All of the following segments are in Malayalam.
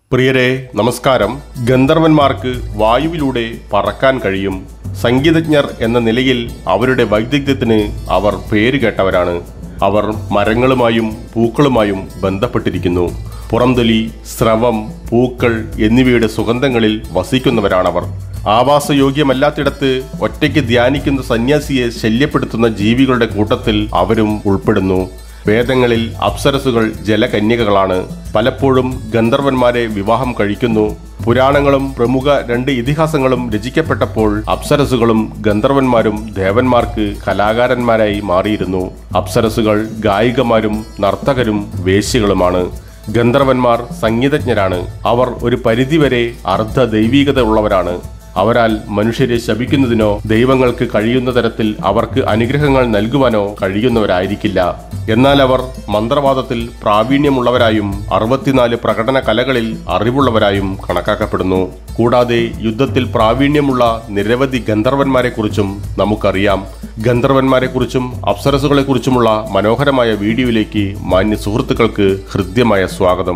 പ്രിയരെ നമസ്കാരം ഗന്ധർവന്മാർക്ക് വായുവിലൂടെ പറക്കാൻ കഴിയും സംഗീതജ്ഞർ എന്ന നിലയിൽ അവരുടെ വൈദഗ്ധ്യത്തിന് അവർ പേരുകേട്ടവരാണ് അവർ മരങ്ങളുമായും പൂക്കളുമായും ബന്ധപ്പെട്ടിരിക്കുന്നു പുറംതൊലി സ്രവം പൂക്കൾ എന്നിവയുടെ സുഗന്ധങ്ങളിൽ വസിക്കുന്നവരാണവർ ആവാസയോഗ്യമല്ലാത്തിടത്ത് ഒറ്റയ്ക്ക് ധ്യാനിക്കുന്ന സന്യാസിയെ ശല്യപ്പെടുത്തുന്ന ജീവികളുടെ കൂട്ടത്തിൽ അവരും ഉൾപ്പെടുന്നു വേദങ്ങളിൽ അപ്സരസുകൾ ജലകന്യകകളാണ് പലപ്പോഴും ഗന്ധർവന്മാരെ വിവാഹം കഴിക്കുന്നു പുരാണങ്ങളും പ്രമുഖ രണ്ട് ഇതിഹാസങ്ങളും രചിക്കപ്പെട്ടപ്പോൾ അപ്സരസുകളും ഗന്ധർവന്മാരും ദേവന്മാർക്ക് കലാകാരന്മാരായി മാറിയിരുന്നു അപ്സരസുകൾ ഗായികമാരും നർത്തകരും വേശ്യകളുമാണ് ഗന്ധർവന്മാർ സംഗീതജ്ഞരാണ് അവർ ഒരു പരിധിവരെ അർദ്ധ ദൈവീകത ഉള്ളവരാണ് അവരാൽ മനുഷ്യരെ ശപിക്കുന്നതിനോ ദൈവങ്ങൾക്ക് കഴിയുന്ന തരത്തിൽ അവർക്ക് അനുഗ്രഹങ്ങൾ നൽകുവാനോ കഴിയുന്നവരായിരിക്കില്ല എന്നാൽ അവർ മന്ത്രവാദത്തിൽ പ്രാവീണ്യമുള്ളവരായും അറുപത്തിനാല് പ്രകടന കലകളിൽ അറിവുള്ളവരായും കണക്കാക്കപ്പെടുന്നു കൂടാതെ യുദ്ധത്തിൽ പ്രാവീണ്യമുള്ള നിരവധി ഗന്ധർവന്മാരെക്കുറിച്ചും നമുക്കറിയാം ഗന്ധർവന്മാരെക്കുറിച്ചും അപ്സരസുകളെക്കുറിച്ചുമുള്ള മനോഹരമായ വീഡിയോയിലേക്ക് മാന്യ സുഹൃത്തുക്കൾക്ക് ഹൃദ്യമായ സ്വാഗതം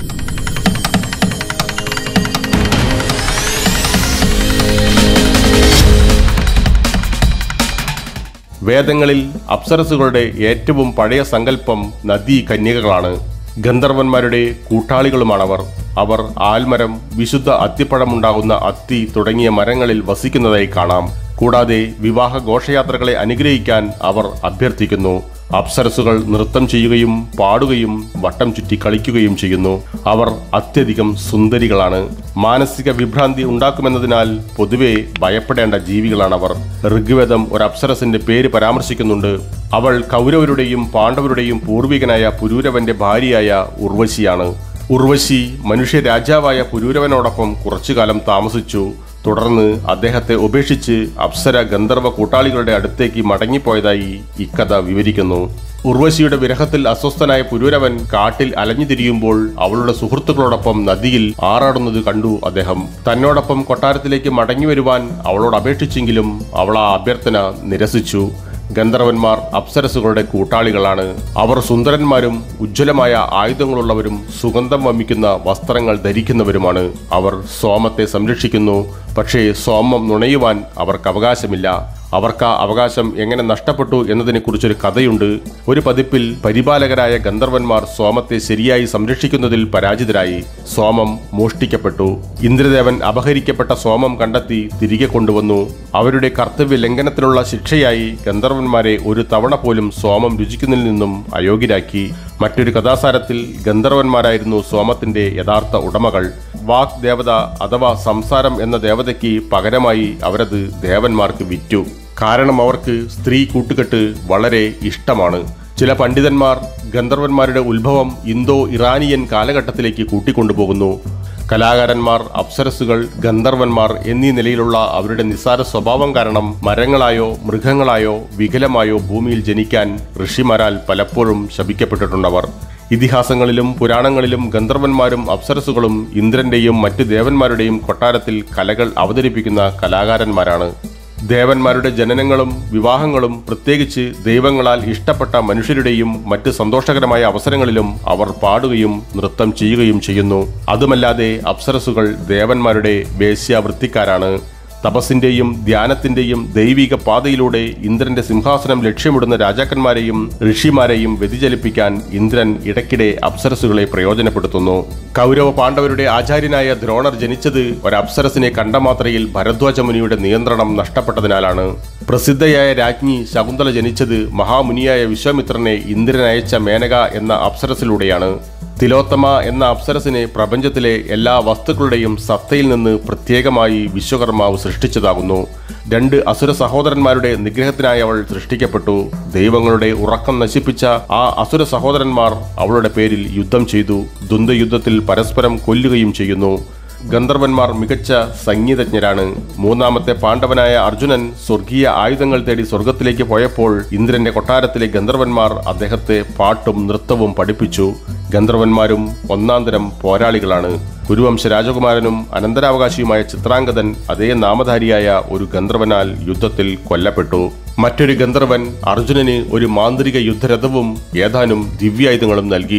വേദങ്ങളിൽ അപ്സരസുകളുടെ ഏറ്റവും പഴയ സങ്കല്പം നദീ കന്യകകളാണ് ഗന്ധർവന്മാരുടെ കൂട്ടാളികളുമാണവർ അവർ ആൽമരം വിശുദ്ധ അത്തിപ്പഴമുണ്ടാകുന്ന അത്തി തുടങ്ങിയ മരങ്ങളിൽ വസിക്കുന്നതായി കാണാം കൂടാതെ വിവാഹ ഘോഷയാത്രകളെ അനുഗ്രഹിക്കാൻ അവർ അഭ്യർത്ഥിക്കുന്നു അപ്സരസുകൾ നൃത്തം ചെയ്യുകയും പാടുകയും വട്ടം ചുറ്റി കളിക്കുകയും ചെയ്യുന്നു അവർ അത്യധികം സുന്ദരികളാണ് മാനസിക വിഭ്രാന്തി ഉണ്ടാക്കുമെന്നതിനാൽ പൊതുവെ ഭയപ്പെടേണ്ട ജീവികളാണവർ ഋഗ്വേദം ഒരു അപ്സരസിന്റെ പേര് പരാമർശിക്കുന്നുണ്ട് അവൾ കൗരവരുടെയും പാണ്ഡവരുടെയും പൂർവികനായ പുരൂരവന്റെ ഭാര്യയായ ഉർവശിയാണ് ഉർവശി മനുഷ്യ രാജാവായ പുരൂരവനോടൊപ്പം കുറച്ചുകാലം താമസിച്ചു തുടർന്ന് അദ്ദേഹത്തെ ഉപേക്ഷിച്ച് അപ്സര ഗന്ധർവ കൂട്ടാളികളുടെ അടുത്തേക്ക് മടങ്ങിപ്പോയതായി ഇക്കഥ വിവരിക്കുന്നു ഉർവശിയുടെ വിരഹത്തിൽ അസ്വസ്ഥനായ പുരൂരവൻ കാട്ടിൽ അലഞ്ഞു തിരിയുമ്പോൾ അവളുടെ സുഹൃത്തുക്കളോടൊപ്പം നദിയിൽ ആറാടുന്നത് കണ്ടു അദ്ദേഹം തന്നോടൊപ്പം കൊട്ടാരത്തിലേക്ക് മടങ്ങി വരുവാൻ അവളോട് അപേക്ഷിച്ചെങ്കിലും അവൾ ആ അഭ്യർത്ഥന നിരസിച്ചു ഗന്ധർവന്മാർ അപ്സരസുകളുടെ കൂട്ടാളികളാണ് അവർ സുന്ദരന്മാരും ഉജ്ജ്വലമായ ആയുധങ്ങളുള്ളവരും സുഗന്ധം വമിക്കുന്ന വസ്ത്രങ്ങൾ ധരിക്കുന്നവരുമാണ് അവർ സോമത്തെ സംരക്ഷിക്കുന്നു പക്ഷേ സോമം നുണയുവാൻ അവർക്ക് അവകാശമില്ല അവർക്ക് ആ അവകാശം എങ്ങനെ നഷ്ടപ്പെട്ടു എന്നതിനെക്കുറിച്ചൊരു കഥയുണ്ട് ഒരു പതിപ്പിൽ പരിപാലകരായ ഗന്ധർവന്മാർ സോമത്തെ ശരിയായി സംരക്ഷിക്കുന്നതിൽ പരാജിതരായി സോമം മോഷ്ടിക്കപ്പെട്ടു ഇന്ദ്രദേവൻ അപഹരിക്കപ്പെട്ട സോമം കണ്ടെത്തി തിരികെ കൊണ്ടുവന്നു അവരുടെ കർത്തവ്യ ലംഘനത്തിനുള്ള ശിക്ഷയായി ഗന്ധർവന്മാരെ ഒരു തവണ പോലും സോമം രുചിക്കുന്നതിൽ നിന്നും അയോഗ്യരാക്കി മറ്റൊരു കഥാസാരത്തിൽ ഗന്ധർവന്മാരായിരുന്നു സോമത്തിന്റെ യഥാർത്ഥ ഉടമകൾ വാക് ദേവത അഥവാ സംസാരം എന്ന ദേവതയ്ക്ക് പകരമായി അവരത് ദേവന്മാർക്ക് വിറ്റു കാരണം അവർക്ക് സ്ത്രീ കൂട്ടുകെട്ട് വളരെ ഇഷ്ടമാണ് ചില പണ്ഡിതന്മാർ ഗന്ധർവന്മാരുടെ ഉത്ഭവം ഇന്തോ ഇറാനിയൻ കാലഘട്ടത്തിലേക്ക് കൂട്ടിക്കൊണ്ടുപോകുന്നു കലാകാരന്മാർ അപ്സരസുകൾ ഗന്ധർവന്മാർ എന്നീ നിലയിലുള്ള അവരുടെ നിസ്സാര സ്വഭാവം കാരണം മരങ്ങളായോ മൃഗങ്ങളായോ വികലമായോ ഭൂമിയിൽ ജനിക്കാൻ ഋഷിമാരാൽ പലപ്പോഴും ശപിക്കപ്പെട്ടിട്ടുണ്ടവർ ഇതിഹാസങ്ങളിലും പുരാണങ്ങളിലും ഗന്ധർവന്മാരും അപ്സരസുകളും ഇന്ദ്രന്റെയും മറ്റ് ദേവന്മാരുടെയും കൊട്ടാരത്തിൽ കലകൾ അവതരിപ്പിക്കുന്ന കലാകാരന്മാരാണ് ദേവന്മാരുടെ ജനനങ്ങളും വിവാഹങ്ങളും പ്രത്യേകിച്ച് ദൈവങ്ങളാൽ ഇഷ്ടപ്പെട്ട മനുഷ്യരുടെയും മറ്റ് സന്തോഷകരമായ അവസരങ്ങളിലും അവർ പാടുകയും നൃത്തം ചെയ്യുകയും ചെയ്യുന്നു അതുമല്ലാതെ അപ്സരസുകൾ ദേവന്മാരുടെ വേശ്യാവൃത്തിക്കാരാണ് തപസ്സിന്റെയും ധ്യാനത്തിന്റെയും ദൈവിക പാതയിലൂടെ ഇന്ദ്രന്റെ സിംഹാസനം ലക്ഷ്യമിടുന്ന രാജാക്കന്മാരെയും ഋഷിമാരെയും വ്യതിചലിപ്പിക്കാൻ ഇന്ദ്രൻ ഇടയ്ക്കിടെ അപ്സരസുകളെ പ്രയോജനപ്പെടുത്തുന്നു കൗരവ പാണ്ഡവരുടെ ആചാര്യനായ ദ്രോണർ ജനിച്ചത് ഒരു അപ്സരസിനെ കണ്ട മാത്രയിൽ ഭരദ്വാജ മുനിയുടെ നിയന്ത്രണം നഷ്ടപ്പെട്ടതിനാലാണ് പ്രസിദ്ധയായ രാജ്ഞി ശകുന്തള ജനിച്ചത് മഹാമുനിയായ വിശ്വാമിത്രനെ ഇന്ദ്രൻ അയച്ച മേനക എന്ന അപ്സരസിലൂടെയാണ് തിലോത്തമ എന്ന അപ്സരസിനെ പ്രപഞ്ചത്തിലെ എല്ലാ വസ്തുക്കളുടെയും സത്തയിൽ നിന്ന് പ്രത്യേകമായി വിശ്വകർമാവ് സൃഷ്ടിച്ചതാകുന്നു രണ്ട് അസുര സഹോദരന്മാരുടെ നിഗ്രഹത്തിനായി അവൾ സൃഷ്ടിക്കപ്പെട്ടു ദൈവങ്ങളുടെ ഉറക്കം നശിപ്പിച്ച ആ അസുര സഹോദരന്മാർ അവളുടെ പേരിൽ യുദ്ധം ചെയ്തു ദ്വന്ദ്വയുദ്ധത്തിൽ പരസ്പരം കൊല്ലുകയും ചെയ്യുന്നു ഗന്ധർവന്മാർ മികച്ച സംഗീതജ്ഞരാണ് മൂന്നാമത്തെ പാണ്ഡവനായ അർജുനൻ സ്വർഗീയ ആയുധങ്ങൾ തേടി സ്വർഗത്തിലേക്ക് പോയപ്പോൾ ഇന്ദ്രന്റെ കൊട്ടാരത്തിലെ ഗന്ധർവന്മാർ അദ്ദേഹത്തെ പാട്ടും നൃത്തവും പഠിപ്പിച്ചു ഗന്ധർവന്മാരും ഒന്നാന്തരം പോരാളികളാണ് കുരുവംശ രാജകുമാരനും അനന്തരാവകാശിയുമായ ചിത്രാംഗതൻ അതേ നാമധാരിയായ ഒരു ഗന്ധർവനാൽ യുദ്ധത്തിൽ കൊല്ലപ്പെട്ടു മറ്റൊരു ഗന്ധർവൻ അർജുനന് ഒരു മാന്ത്രിക യുദ്ധരഥവും ഏതാനും ദിവ്യായുധങ്ങളും നൽകി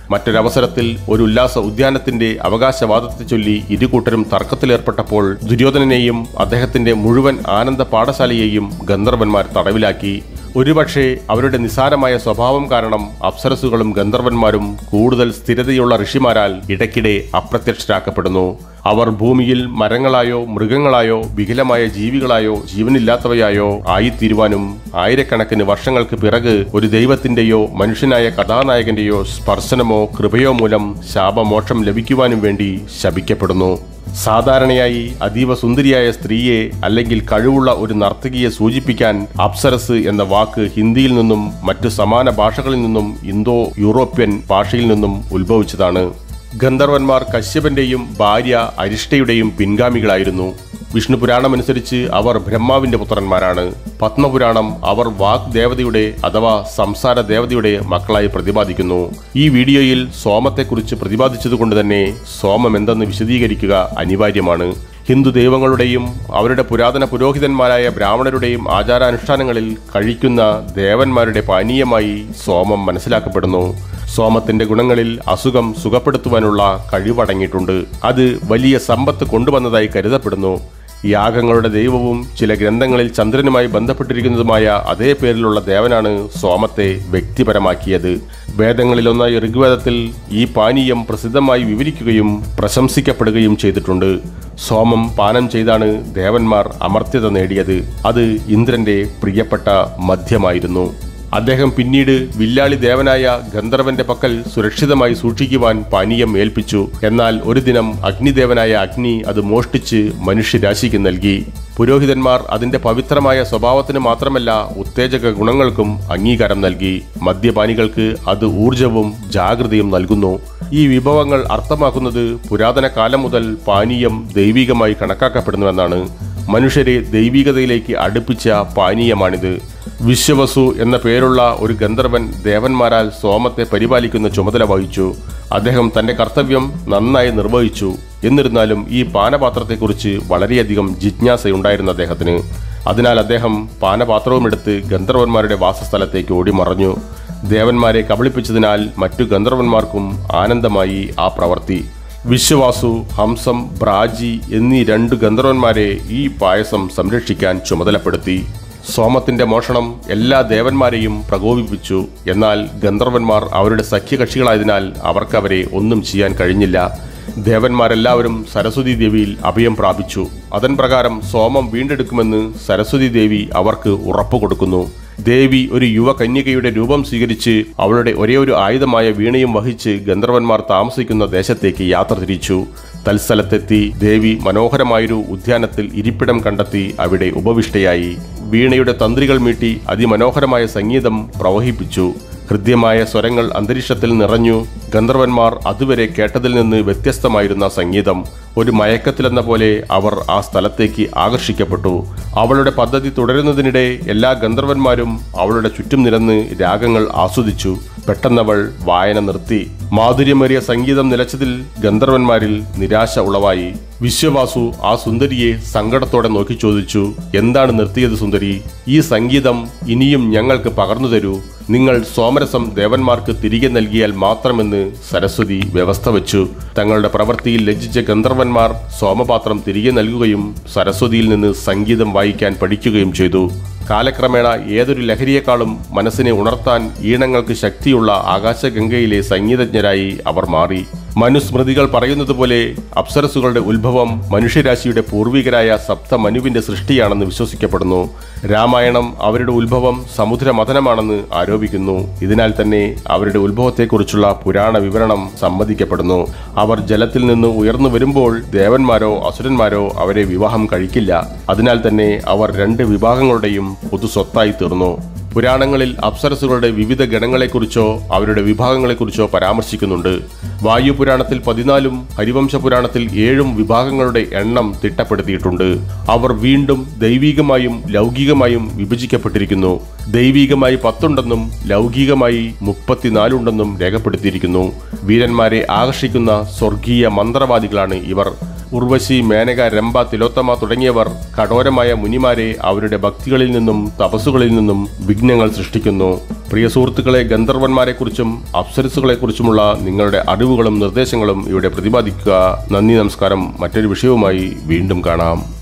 മറ്റൊരവസരത്തിൽ ഒരു ഉല്ലാസ ഉദ്യാനത്തിന്റെ അവകാശവാദത്തെ ചൊല്ലി ഇരുകൂട്ടരും തർക്കത്തിലേർപ്പെട്ടപ്പോൾ ദുര്യോധനനെയും അദ്ദേഹത്തിന്റെ മുഴുവൻ ആനന്ദ പാഠശാലയെയും ഗന്ധർവന്മാർ തടവിലാക്കി ഒരുപക്ഷെ അവരുടെ നിസാരമായ സ്വഭാവം കാരണം അപ്സരസുകളും ഗന്ധർവന്മാരും കൂടുതൽ സ്ഥിരതയുള്ള ഋഷിമാരാൽ ഇടയ്ക്കിടെ അപ്രത്യക്ഷരാക്കപ്പെടുന്നു അവർ ഭൂമിയിൽ മരങ്ങളായോ മൃഗങ്ങളായോ വികലമായ ജീവികളായോ ജീവനില്ലാത്തവയായോ ആയിത്തീരുവാനും ആയിരക്കണക്കിന് വർഷങ്ങൾക്ക് പിറക് ഒരു ദൈവത്തിന്റെയോ മനുഷ്യനായ കഥാനായകന്റെയോ സ്പർശനമോ കൃപയോ മൂലം ശാപമോക്ഷം ലഭിക്കുവാനും വേണ്ടി ശപിക്കപ്പെടുന്നു സാധാരണയായി അതീവ സുന്ദരിയായ സ്ത്രീയെ അല്ലെങ്കിൽ കഴിവുള്ള ഒരു നർത്തകിയെ സൂചിപ്പിക്കാൻ അപ്സരസ് എന്ന വാക്ക് ഹിന്ദിയിൽ നിന്നും മറ്റു സമാന ഭാഷകളിൽ നിന്നും ഇന്തോ യൂറോപ്യൻ ഭാഷയിൽ നിന്നും ഉത്ഭവിച്ചതാണ് ഗന്ധർവന്മാർ കശ്യപന്റെയും ഭാര്യ അരിഷ്ടയുടെയും പിൻഗാമികളായിരുന്നു വിഷ്ണു പുരാണമനുസരിച്ച് അവർ ബ്രഹ്മാവിന്റെ പുത്രന്മാരാണ് പത്മപുരാണം അവർ വാഗ് ദേവതയുടെ അഥവാ സംസാര ദേവതയുടെ മക്കളായി പ്രതിപാദിക്കുന്നു ഈ വീഡിയോയിൽ സോമത്തെക്കുറിച്ച് പ്രതിപാദിച്ചതുകൊണ്ട് തന്നെ സോമം എന്തെന്ന് വിശദീകരിക്കുക അനിവാര്യമാണ് ഹിന്ദു ദൈവങ്ങളുടെയും അവരുടെ പുരാതന പുരോഹിതന്മാരായ ബ്രാഹ്മണരുടെയും ആചാരാനുഷ്ഠാനങ്ങളിൽ കഴിക്കുന്ന ദേവന്മാരുടെ പാനീയമായി സോമം മനസ്സിലാക്കപ്പെടുന്നു സോമത്തിന്റെ ഗുണങ്ങളിൽ അസുഖം സുഖപ്പെടുത്തുവാനുള്ള കഴിവടങ്ങിയിട്ടുണ്ട് അത് വലിയ സമ്പത്ത് കൊണ്ടുവന്നതായി കരുതപ്പെടുന്നു യാഗങ്ങളുടെ ദൈവവും ചില ഗ്രന്ഥങ്ങളിൽ ചന്ദ്രനുമായി ബന്ധപ്പെട്ടിരിക്കുന്നതുമായ അതേ പേരിലുള്ള ദേവനാണ് സോമത്തെ വ്യക്തിപരമാക്കിയത് വേദങ്ങളിലൊന്നായ ഋഗ്വേദത്തിൽ ഈ പാനീയം പ്രസിദ്ധമായി വിവരിക്കുകയും പ്രശംസിക്കപ്പെടുകയും ചെയ്തിട്ടുണ്ട് സോമം പാനം ചെയ്താണ് ദേവന്മാർ അമർത്യത നേടിയത് അത് ഇന്ദ്രന്റെ പ്രിയപ്പെട്ട മദ്യമായിരുന്നു അദ്ദേഹം പിന്നീട് വില്ലാളി ദേവനായ ഗന്ധർവന്റെ പക്കൽ സുരക്ഷിതമായി സൂക്ഷിക്കുവാൻ പാനീയം ഏൽപ്പിച്ചു എന്നാൽ ഒരു ദിനം അഗ്നിദേവനായ അഗ്നി അത് മോഷ്ടിച്ച് മനുഷ്യരാശിക്ക് നൽകി പുരോഹിതന്മാർ അതിന്റെ പവിത്രമായ സ്വഭാവത്തിന് മാത്രമല്ല ഉത്തേജക ഗുണങ്ങൾക്കും അംഗീകാരം നൽകി മദ്യപാനികൾക്ക് അത് ഊർജവും ജാഗ്രതയും നൽകുന്നു ഈ വിഭവങ്ങൾ അർത്ഥമാക്കുന്നത് പുരാതന കാലം മുതൽ പാനീയം ദൈവികമായി കണക്കാക്കപ്പെടുന്നുവെന്നാണ് മനുഷ്യരെ ദൈവികതയിലേക്ക് അടുപ്പിച്ച പാനീയമാണിത് വിശ്വവസു എന്ന പേരുള്ള ഒരു ഗന്ധർവൻ ദേവന്മാരാൽ സോമത്തെ പരിപാലിക്കുന്ന ചുമതല വഹിച്ചു അദ്ദേഹം തന്റെ കർത്തവ്യം നന്നായി നിർവഹിച്ചു എന്നിരുന്നാലും ഈ പാനപാത്രത്തെക്കുറിച്ച് വളരെയധികം ജിജ്ഞാസയുണ്ടായിരുന്നു അദ്ദേഹത്തിന് അതിനാൽ അദ്ദേഹം പാനപാത്രവും എടുത്ത് ഗന്ധർവന്മാരുടെ വാസസ്ഥലത്തേക്ക് ഓടിമറഞ്ഞു ദേവന്മാരെ കബളിപ്പിച്ചതിനാൽ മറ്റു ഗന്ധർവന്മാർക്കും ആനന്ദമായി ആ പ്രവൃത്തി വിശ്വവാസു ഹംസം ബ്രാജി എന്നീ രണ്ട് ഗന്ധർവന്മാരെ ഈ പായസം സംരക്ഷിക്കാൻ ചുമതലപ്പെടുത്തി സോമത്തിന്റെ മോഷണം എല്ലാ ദേവന്മാരെയും പ്രകോപിപ്പിച്ചു എന്നാൽ ഗന്ധർവന്മാർ അവരുടെ സഖ്യകക്ഷികളായതിനാൽ അവർക്ക് അവരെ ഒന്നും ചെയ്യാൻ കഴിഞ്ഞില്ല ദേവന്മാരെല്ലാവരും സരസ്വതി ദേവിയിൽ അഭയം പ്രാപിച്ചു അതൻ പ്രകാരം സോമം വീണ്ടെടുക്കുമെന്ന് സരസ്വതി ദേവി അവർക്ക് ഉറപ്പു കൊടുക്കുന്നു ദേവി ഒരു യുവ കന്യകയുടെ രൂപം സ്വീകരിച്ച് അവളുടെ ഒരേ ഒരു ആയുധമായ വീണയും വഹിച്ച് ഗന്ധർവന്മാർ താമസിക്കുന്ന ദേശത്തേക്ക് യാത്ര തിരിച്ചു തൽസ്ഥലത്തെത്തി ദേവി മനോഹരമായൊരു ഉദ്യാനത്തിൽ ഇരിപ്പിടം കണ്ടെത്തി അവിടെ ഉപവിഷ്ടയായി വീണയുടെ തന്ത്രികൾ മീട്ടി അതിമനോഹരമായ സംഗീതം പ്രവഹിപ്പിച്ചു ഹൃദ്യമായ സ്വരങ്ങൾ അന്തരീക്ഷത്തിൽ നിറഞ്ഞു ഗന്ധർവന്മാർ അതുവരെ കേട്ടതിൽ നിന്ന് വ്യത്യസ്തമായിരുന്ന സംഗീതം ഒരു മയക്കത്തിലെന്ന പോലെ അവർ ആ സ്ഥലത്തേക്ക് ആകർഷിക്കപ്പെട്ടു അവളുടെ പദ്ധതി തുടരുന്നതിനിടെ എല്ലാ ഗന്ധർവന്മാരും അവളുടെ ചുറ്റും നിരന്ന് രാഗങ്ങൾ ആസ്വദിച്ചു പെട്ടെന്നവൾ വായന നിർത്തി മാധുര്യമേറിയ സംഗീതം നിലച്ചതിൽ ഗന്ധർവന്മാരിൽ നിരാശ ഉളവായി വിശ്വവാസു ആ സുന്ദരിയെ സങ്കടത്തോടെ നോക്കി ചോദിച്ചു എന്താണ് നിർത്തിയത് സുന്ദരി ഈ സംഗീതം ഇനിയും ഞങ്ങൾക്ക് പകർന്നു തരൂ നിങ്ങൾ സോമരസം ദേവന്മാർക്ക് തിരികെ നൽകിയാൽ മാത്രമെന്ന് സരസ്വതി വ്യവസ്ഥ വെച്ചു തങ്ങളുടെ പ്രവൃത്തിയിൽ ലജ്ജിച്ച ഗന്ധർവന്മാർ സോമപാത്രം തിരികെ നൽകുകയും സരസ്വതിയിൽ നിന്ന് സംഗീതം വായിക്കാൻ പഠിക്കുകയും ചെയ്തു കാലക്രമേണ ഏതൊരു ലഹരിയേക്കാളും മനസ്സിനെ ഉണർത്താൻ ഈണങ്ങൾക്ക് ശക്തിയുള്ള ആകാശഗംഗയിലെ സംഗീതജ്ഞരായി അവർ മാറി മനുസ്മൃതികൾ പറയുന്നത് പോലെ അപ്സരസുകളുടെ ഉത്ഭവം മനുഷ്യരാശിയുടെ പൂർവികരായ സപ്തമനുവിന്റെ സൃഷ്ടിയാണെന്ന് വിശ്വസിക്കപ്പെടുന്നു രാമായണം അവരുടെ ഉത്ഭവം സമുദ്രമഥനമാണെന്ന് ആരോപിക്കുന്നു ഇതിനാൽ തന്നെ അവരുടെ ഉത്ഭവത്തെക്കുറിച്ചുള്ള പുരാണ വിവരണം സമ്മതിക്കപ്പെടുന്നു അവർ ജലത്തിൽ നിന്ന് ഉയർന്നു വരുമ്പോൾ ദേവന്മാരോ അസുരന്മാരോ അവരെ വിവാഹം കഴിക്കില്ല അതിനാൽ തന്നെ അവർ രണ്ട് വിഭാഗങ്ങളുടെയും പൊതു സ്വത്തായി തീർന്നു പുരാണങ്ങളിൽ അപ്സരസുകളുടെ വിവിധ ഗണങ്ങളെക്കുറിച്ചോ അവരുടെ വിഭാഗങ്ങളെക്കുറിച്ചോ പരാമർശിക്കുന്നുണ്ട് വായുപുരാണത്തിൽ പതിനാലും ഹരിവംശ പുരാണത്തിൽ ഏഴും വിഭാഗങ്ങളുടെ എണ്ണം തിട്ടപ്പെടുത്തിയിട്ടുണ്ട് അവർ വീണ്ടും ദൈവികമായും ലൗകികമായും വിഭജിക്കപ്പെട്ടിരിക്കുന്നു ദൈവികമായി പത്തുണ്ടെന്നും ലൗകികമായി മുപ്പത്തിനാലുണ്ടെന്നും രേഖപ്പെടുത്തിയിരിക്കുന്നു വീരന്മാരെ ആകർഷിക്കുന്ന സ്വർഗീയ മന്ത്രവാദികളാണ് ഇവർ ഉർവശി മേനക രംഭ തിലോത്തമ തുടങ്ങിയവർ കഠോരമായ മുനിമാരെ അവരുടെ ഭക്തികളിൽ നിന്നും തപസ്സുകളിൽ നിന്നും വിഘ്നങ്ങൾ സൃഷ്ടിക്കുന്നു പ്രിയ സുഹൃത്തുക്കളെ ഗന്ധർവന്മാരെക്കുറിച്ചും അപ്സരസുകളെക്കുറിച്ചുമുള്ള നിങ്ങളുടെ അറിവുകളും നിർദ്ദേശങ്ങളും ഇവിടെ പ്രതിപാദിക്കുക നന്ദി നമസ്കാരം മറ്റൊരു വിഷയവുമായി വീണ്ടും കാണാം